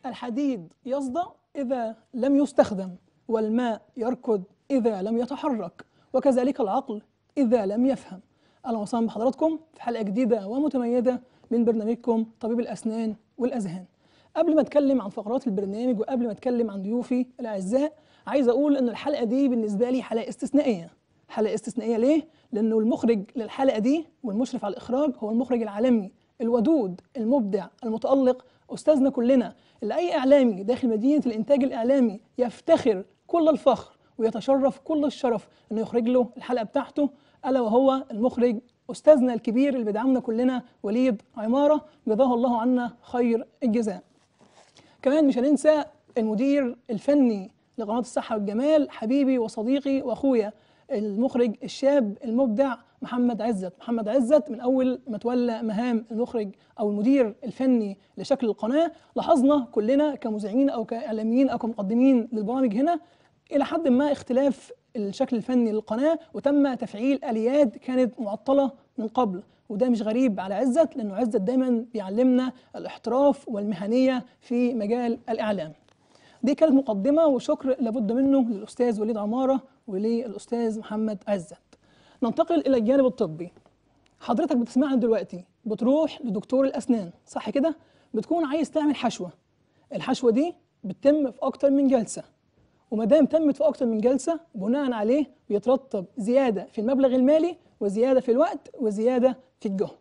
الحديد يصدأ إذا لم يستخدم والماء يركض إذا لم يتحرك وكذلك العقل إذا لم يفهم أهلا وسهلا بحضراتكم في حلقة جديدة ومتميزة من برنامجكم طبيب الأسنان والأذهان قبل ما اتكلم عن فقرات البرنامج وقبل ما اتكلم عن ضيوفي الاعزاء عايز اقول ان الحلقه دي بالنسبه لي حلقه استثنائيه حلقه استثنائيه ليه لانه المخرج للحلقه دي والمشرف على الاخراج هو المخرج العالمي الودود المبدع المتالق استاذنا كلنا اللي اي اعلامي داخل مدينه الانتاج الاعلامي يفتخر كل الفخر ويتشرف كل الشرف انه يخرج له الحلقه بتاعته الا وهو المخرج استاذنا الكبير اللي بيدعمنا كلنا وليد عماره جزاه الله عنا خير الجزاء كمان مش هننسى المدير الفني لقناة الصحة والجمال حبيبي وصديقي وأخويا المخرج الشاب المبدع محمد عزت محمد عزت من أول ما تولى مهام المخرج أو المدير الفني لشكل القناة لاحظنا كلنا كمذيعين أو كإعلاميين أو كمقدمين للبرامج هنا إلى حد ما اختلاف الشكل الفني للقناة وتم تفعيل آليات كانت معطلة من قبل وده مش غريب على عزت لأنه عزت دايما بيعلمنا الاحتراف والمهنية في مجال الإعلام دي كانت مقدمة وشكر لابد منه للأستاذ وليد عمارة وللأستاذ محمد عزت ننتقل إلى الجانب الطبي حضرتك بتسمعني دلوقتي بتروح لدكتور الأسنان صح كده؟ بتكون عايز تعمل حشوة الحشوة دي بتتم في أكتر من جلسة وما دام تمت في أكتر من جلسة بناء عليه بيترتب زيادة في المبلغ المالي وزيادة في الوقت وزيادة في الجهد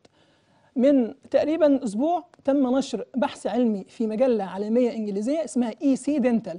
من تقريبا اسبوع تم نشر بحث علمي في مجله عالميه انجليزيه اسمها اي سي دنتال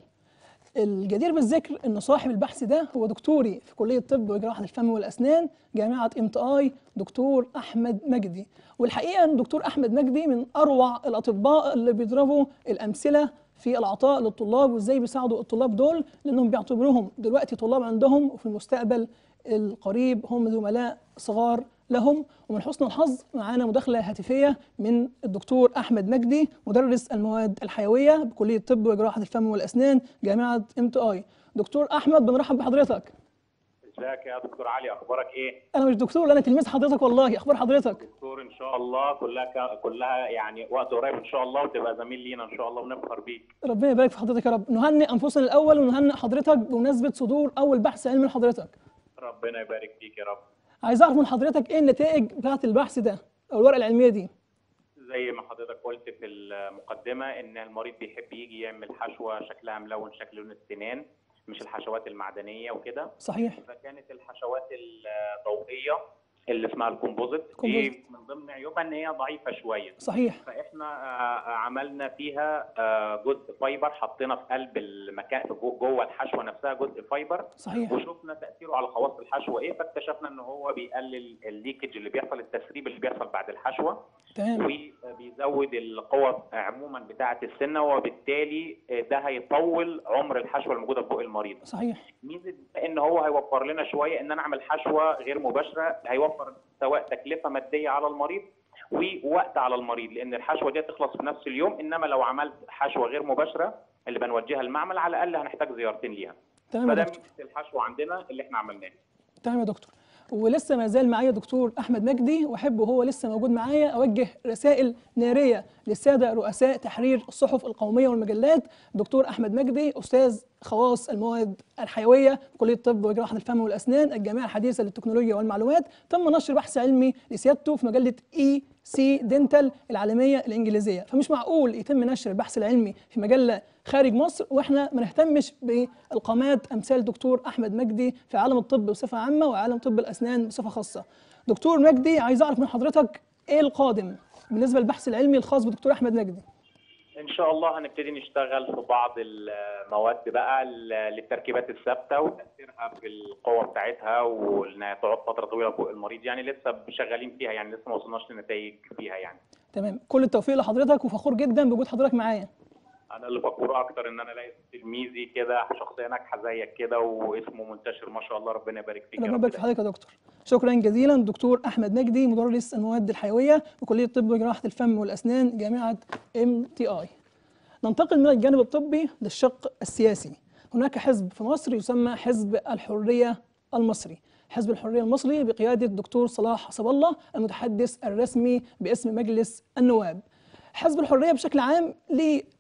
الجدير بالذكر ان صاحب البحث ده هو دكتوري في كليه طب وجراحه الفم والاسنان جامعه ام تي اي دكتور احمد مجدي والحقيقه ان دكتور احمد مجدي من اروع الاطباء اللي بيضربوا الامثله في العطاء للطلاب وازاي بيساعدوا الطلاب دول لانهم بيعتبروهم دلوقتي طلاب عندهم وفي المستقبل القريب هم زملاء صغار لهم ومن حسن الحظ معانا مداخلة هاتفية من الدكتور أحمد مجدي مدرس المواد الحيوية بكلية طب وجراحة الفم والأسنان جامعة ام تي اي دكتور أحمد بنرحب بحضرتك ازيك يا دكتور علي اخبارك ايه؟ أنا مش دكتور أنا تلميذ حضرتك والله أخبار حضرتك دكتور ان شاء الله كلها ك... كلها يعني وقت قريب ان شاء الله وتبقى زميل لينا ان شاء الله ونفخر بيك ربنا يبارك في حضرتك يا رب نهنئ أنفسنا الأول ونهنئ حضرتك بمناسبة صدور أول بحث علمي لحضرتك ربنا يبارك فيك يا رب عايز أعرف من حضرتك إيه النتائج بتاعت البحث ده أو الورقة العلمية دي زي ما حضرتك قلت في المقدمه ان المريض بيحب يجي يعمل حشوه شكلها ملون شكل لون السنان مش الحشوات المعدنيه وكده صحيح فكانت الحشوات الضوئيه اللي اسمها الكومبوزيت كومبوزيت. دي من ضمن عيوبها ان هي ضعيفه شويه صحيح فاحنا آه، عملنا فيها آه، جزء فايبر حطينا في قلب المكان في جو- جوه الحشوه نفسها جزء فايبر صحيح وشفنا تاثيره على خواص الحشوه ايه فاكتشفنا ان هو بيقلل الليكج اللي بيحصل التسريب اللي بيحصل بعد الحشوه تمام وبيزود القوة عموما بتاعه السنه وبالتالي ده هيطول عمر الحشوه الموجوده في بق المريض صحيح ميزه ان هو هيوفر لنا شويه ان انا اعمل حشوه غير مباشره هيوفر سواء تكلفه ماديه على المريض ووقت على المريض لان الحشوه دي تخلص في نفس اليوم انما لو عملت حشوه غير مباشره اللي بنوجهها المعمل على الاقل هنحتاج زيارتين ليها تمام يا فده دكتور ميزه الحشوه عندنا اللي احنا عملناه تمام يا دكتور ولسه ما زال معايا دكتور احمد مجدي واحب وهو لسه موجود معايا اوجه رسائل ناريه للساده رؤساء تحرير الصحف القوميه والمجلات دكتور احمد مجدي استاذ خواص المواد الحيويه في كليه الطب وجراحه الفم والاسنان الجامعه الحديثه للتكنولوجيا والمعلومات تم نشر بحث علمي لسيادته في مجله اي سي دنتال العالميه الانجليزيه فمش معقول يتم نشر البحث العلمي في مجله خارج مصر واحنا ما نهتمش بالقامات امثال دكتور احمد مجدي في عالم الطب بصفه عامه وعالم طب الاسنان بصفه خاصه. دكتور مجدي عايز اعرف من حضرتك ايه القادم بالنسبه للبحث العلمي الخاص بدكتور احمد مجدي. ان شاء الله هنبتدي نشتغل في بعض المواد بقى ل- للتركيبات الثابته وتاثيرها في القوه بتاعتها وانها تقعد فتره طويله فوق المريض يعني لسه شغالين فيها يعني لسه ما وصلناش لنتائج فيها يعني تمام كل التوفيق لحضرتك وفخور جدا بوجود حضرتك معايا. انا اللي فخور اكتر ان انا الاقي تلميذي كده شخصيه ناجحه زيك كده واسمه منتشر ما شاء الله ربنا يبارك فيك يا ربنا رب يبارك في دايما. حضرتك يا دكتور. شكرا جزيلا دكتور احمد مجدي مدرس المواد الحيويه بكليه طب وجراحه الفم والاسنان جامعه ام تي اي. ننتقل من الجانب الطبي للشق السياسي. هناك حزب في مصر يسمى حزب الحريه المصري. حزب الحريه المصري بقياده الدكتور صلاح حسب الله المتحدث الرسمي باسم مجلس النواب. حزب الحريه بشكل عام ليه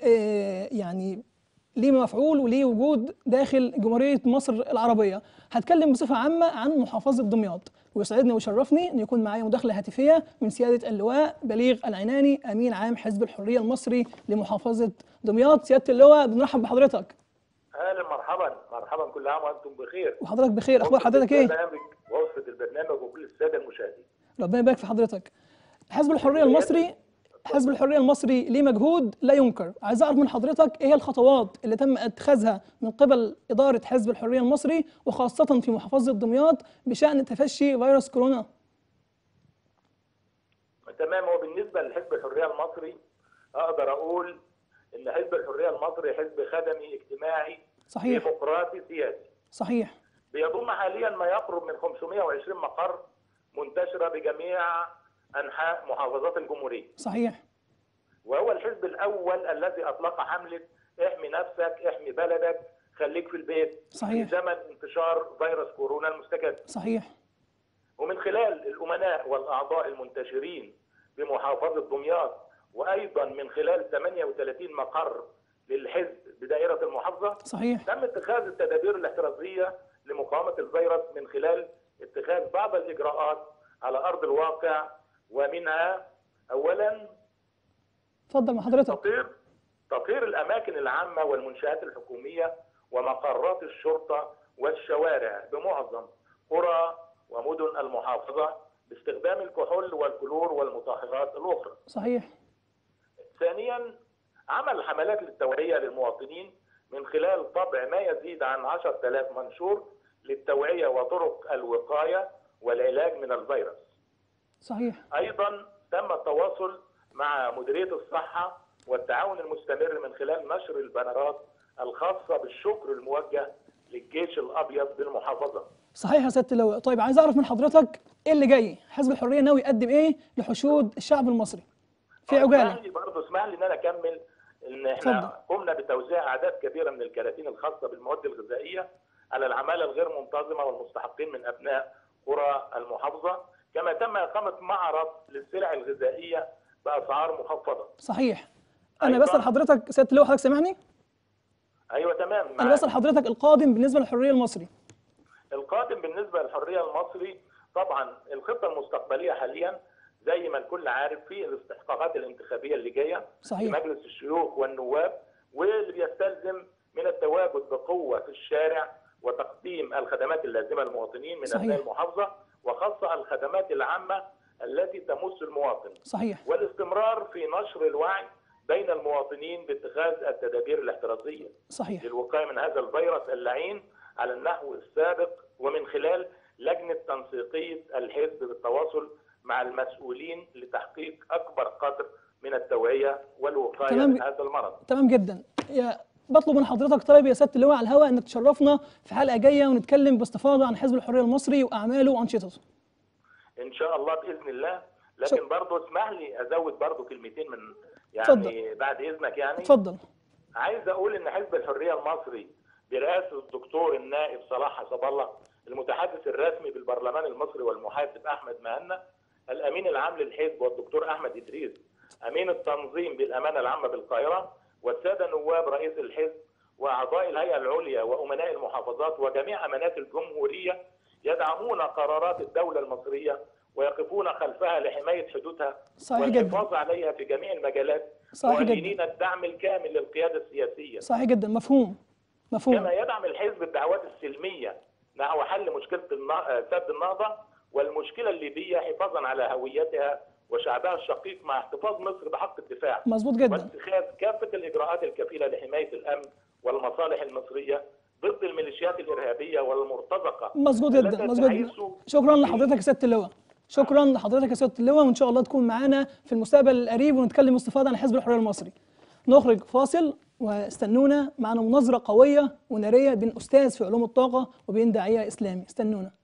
آه، يعني ليه مفعول وليه وجود داخل جمهورية مصر العربية هتكلم بصفة عامة عن محافظة دمياط ويسعدني ويشرفني أن يكون معايا مداخلة هاتفية من سيادة اللواء بليغ العناني أمين عام حزب الحرية المصري لمحافظة دمياط سيادة اللواء بنرحب بحضرتك اهلا مرحبا مرحبا كل عام وانتم بخير وحضرتك بخير أخبار حضرتك إيه؟ برنامج وصفه البرنامج وكل الساده المشاهدين ربنا يبارك في حضرتك حزب الحرية المصري حزب الحرية المصري ليه مجهود لا ينكر عايز أعرف من حضرتك إيه هي الخطوات اللي تم اتخاذها من قبل إدارة حزب الحرية المصري وخاصة في محافظة دمياط بشأن تفشي فيروس كورونا تمام هو بالنسبه لحزب الحريه المصري اقدر اقول ان حزب الحريه المصري حزب خدمي اجتماعي صحيح ديمقراطي سياسي صحيح بيضم حاليا ما يقرب من 520 مقر منتشره بجميع انحاء محافظات الجمهوريه صحيح وهو الحزب الاول الذي اطلق حمله احمي نفسك احمي بلدك خليك في البيت صحيح. في زمن انتشار فيروس كورونا المستجد صحيح ومن خلال الأمناء والأعضاء المنتشرين بمحافظة دمياط وأيضا من خلال 38 مقر للحزب بدائرة المحافظة صحيح تم اتخاذ التدابير الاحترازية لمقاومة الفيروس من خلال اتخاذ بعض الإجراءات على أرض الواقع ومنها أولا اتفضل مع حضرتك تطهير تطهير الأماكن العامة والمنشآت الحكومية ومقرات الشرطة والشوارع بمعظم قرى ومدن المحافظة باستخدام الكحول والكلور والمطهرات الأخرى. صحيح ثانيا عمل حملات للتوعية للمواطنين من خلال طبع ما يزيد عن 10000 منشور للتوعية وطرق الوقاية والعلاج من الفيروس. صحيح ايضا تم التواصل مع مديريه الصحه والتعاون المستمر من خلال نشر البنرات الخاصه بالشكر الموجه للجيش الابيض بالمحافظه. صحيح يا سيادة اللواء طيب عايز أعرف من حضرتك إيه اللي جاي حزب الحرية ناوي يقدم إيه لحشود الشعب المصري في عجالة اسمح لي برضه اسمح لي ان انا اكمل ان احنا قمنا بتوزيع اعداد كبيره من الكراتين الخاصه بالمواد الغذائيه على العماله الغير منتظمه والمستحقين من ابناء قرى المحافظه كما تم اقامه معرض للسلع الغذائيه باسعار مخفضه. صحيح أنا أيضاً. بسأل حضرتك سيادة اللواء حضرتك سامعني؟ ايوه تمام أنا معاك. بسأل حضرتك القادم بالنسبة للحرية المصري القادم بالنسبه للحريه المصري طبعا الخطه المستقبليه حاليا زي ما الكل عارف في الاستحقاقات الانتخابيه اللي جايه صحيح. في مجلس الشيوخ والنواب واللي بيستلزم من التواجد بقوه في الشارع وتقديم الخدمات اللازمه للمواطنين من صحيح. ابناء المحافظه وخاصه الخدمات العامه التي تمس المواطن صحيح والاستمرار في نشر الوعي بين المواطنين باتخاذ التدابير الاحترازيه صحيح للوقايه من هذا الفيروس اللعين على النحو السابق ومن خلال لجنه تنسيقيه الحزب بالتواصل مع المسؤولين لتحقيق اكبر قدر من التوعيه والوقايه تمام. من هذا المرض. تمام جدا يا بطلب من حضرتك طلب يا سيادة اللواء على الهواء إنك تشرفنا في حلقة جاية ونتكلم باستفاضة عن حزب الحرية المصري وأعماله وأنشطته ان شاء الله باذن الله شو- لكن برضه اسمح لي ازود برضه كلمتين من اتفضل. يعني بعد اذنك يعني اتفضل عايز اقول ان حزب الحريه المصري برئاسه الدكتور النائب صلاح حسب الله المتحدث الرسمي بالبرلمان المصري والمحاسب احمد مهنا الامين العام للحزب والدكتور احمد ادريس امين التنظيم بالامانه العامه بالقاهره والساده نواب رئيس الحزب واعضاء الهيئه العليا وامناء المحافظات وجميع امانات الجمهوريه يدعمون قرارات الدوله المصريه ويقفون خلفها لحمايه حدودها صحيح جدا. والحفاظ عليها في جميع المجالات صحيح جدا. معلنين الدعم الكامل للقياده السياسيه صحيح جدا مفهوم مفهوم كما يدعم الحزب الدعوات السلميه نحو حل مشكله النا- سد النهضه والمشكله الليبيه حفاظا على هويتها وشعبها الشقيق مع احتفاظ مصر بحق الدفاع مظبوط جدا واتخاذ كافه الاجراءات الكفيله لحمايه الامن والمصالح المصريه ضد الميليشيات الارهابيه والمرتزقه مظبوط جدا التي مظبوط جدا تحيث شكرا لحضرتك يا سياده اللواء شكرا لحضرتك يا سياده اللواء وان شاء الله تكون معانا في المستقبل القريب ونتكلم باستفاضه عن حزب الحريه المصري نخرج فاصل واستنونا معنا مناظره قويه وناريه بين استاذ في علوم الطاقه وبين داعيه اسلامي استنونا